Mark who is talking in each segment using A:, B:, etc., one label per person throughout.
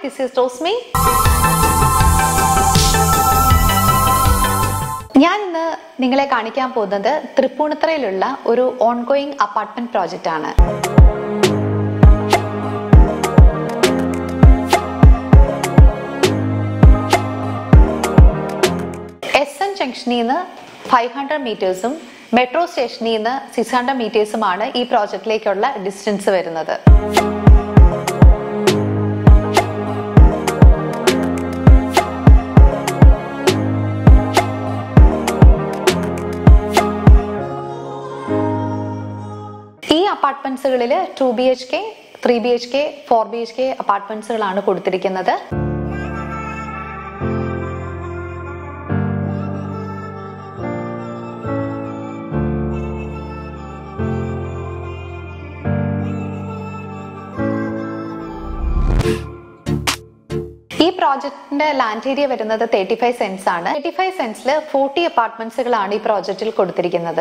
A: this is Rosmi ഞാൻ ഇന്ന് നിങ്ങളെ കാണിക്കാൻ പോകുന്നത് തൃപ്പൂണിത്തറയിലുള്ള ഒരു ഓൺഗോയിങ് അപ്പാർട്ട്മെന്റ് പ്രോജക്റ്റ് ആണ് എസ് എൻ ജംഗ്ഷനിൽ നിന്ന് ഫൈവ് ഹൺഡ്രഡ് മീറ്റേഴ്സും മെട്രോ സ്റ്റേഷനിൽ നിന്ന് സിക്സ് ഹൺഡ്രഡ് മീറ്റേഴ്സുമാണ് ഈ പ്രോജക്റ്റിലേക്കുള്ള ഡിസ്റ്റൻസ് വരുന്നത് ഈ അപ്പാർട്ട്മെന്റ്സുകളിൽ two B H K three B H K four B H K അപ്പാർട്ട്മെന്റ്സുകളാണ് കൊടുത്തിരിക്കുന്നത് ഈ പ്രോജക്റ്റിന്റെ ലാൻഡ് ഏരിയ വരുന്നത് തേർട്ടി ഫൈവ് സെൻസ് ആണ് തേർട്ടി ഫൈവ് സെൻസിൽ ഫോർട്ടി അപ്പാർട്ട്മെന്റ്സുകളാണ് ഈ പ്രോജക്റ്റിൽ കൊടുത്തിരിക്കുന്നത്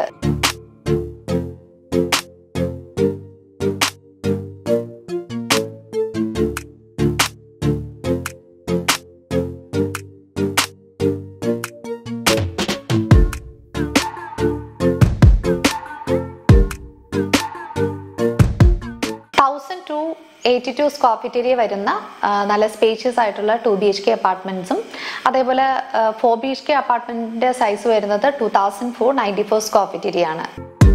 A: thousand two eighty two square feet area വരുന്ന ആ, നല്ല സ്പേഷ്യസ് ആയിട്ടുള്ള ടു ബി എച്ച് കെ അപ്പാർട്ട്മെന്റ്സും അതേപോലെ ഫോർ ബി എച്ച് കെ അപ്പാർട്ട്മെന്റിന്റെ സൈസ് വരുന്നത് two thousand four ninety four square feet area ആണ്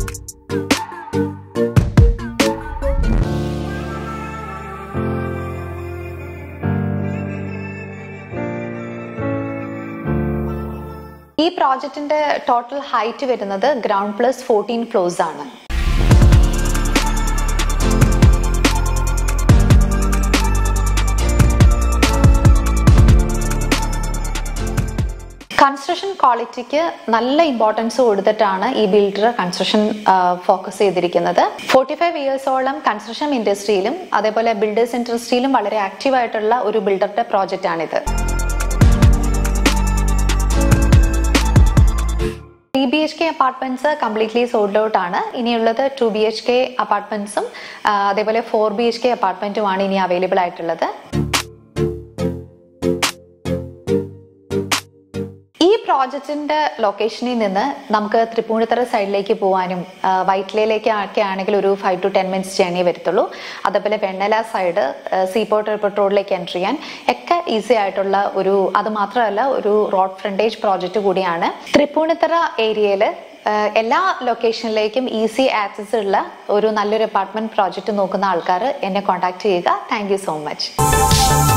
A: ഈ പ്രോജക്റ്റിന്റെ ടോട്ടൽ ഹൈറ്റ് വരുന്നത് ഗ്രൗണ്ട് പ്ലസ് ഫോർട്ടീൻ ഫ്ലോർസ് ആണ് കൺസ്ട്രക്ഷൻ ക്വാളിറ്റിക്ക് നല്ല ഇമ്പോർട്ടൻസ് കൊടുത്തിട്ടാണ് ഈ ബിൽഡർ കൺസ്ട്രക്ഷൻ ഫോക്കസ് ചെയ്തിരിക്കുന്നത് ഫോർട്ടി ഫൈവ് ഇയേഴ്സോളം കൺസ്ട്രക്ഷൻ ഇൻഡസ്ട്രിയിലും അതേപോലെ ബിൽഡേഴ്സ് ഇൻഡസ്ട്രിയിലും വളരെ ആക്റ്റീവ് ആയിട്ടുള്ള ഒരു ബിൽഡറുടെ പ്രോജക്റ്റ് ആണിത് three B H K apartments completely sold out ആണ് ഇനിയുള്ളത് ടു ബി എച്ച് കെ അപ്പാർട്ട്മെന്റ്സും അതേപോലെ ഫോർ ബി എച്ച് കെ അപ്പാർട്ട്മെന്റുമാണ് ഇനി അവൈലബിൾ ആയിട്ടുള്ളത് ഈ പ്രോജക്റ്റിന്റെ ലൊക്കേഷനിൽ നിന്ന് നമുക്ക് തൃപ്പൂണിത്തറ സൈഡിലേക്ക് പോകാനും ആ, വൈറ്റ്ലയിലേക്ക് ഒക്കെ ആണെങ്കിൽ ഒരു five two ten minutes journey വരത്തുള്ളൂ അതേപോലെ വെണ്ണല സൈഡ് സീപോർട്ട് എയർപോർട്ട് റോഡിലേക്ക് എൻട്രി ചെയ്യാൻ ഒക്കെ ഈസി ആയിട്ടുള്ള ഒരു അത് മാത്രമല്ല ഒരു റോഡ് ഫ്രണ്ടേജ് പ്രോജക്റ്റ് കൂടിയാണ് തൃപ്പൂണിത്തറ ഏരിയയിൽ എല്ലാ ലൊക്കേഷനിലേക്കും ഈസി ആക്സസ് ഉള്ള ഒരു നല്ലൊരു അപ്പാർട്ട്മെന്റ് പ്രോജക്റ്റ് നോക്കുന്ന ആൾക്കാർ എന്നെ കോൺടാക്ട് ചെയ്യുക താങ്ക് യു സോ മച്ച്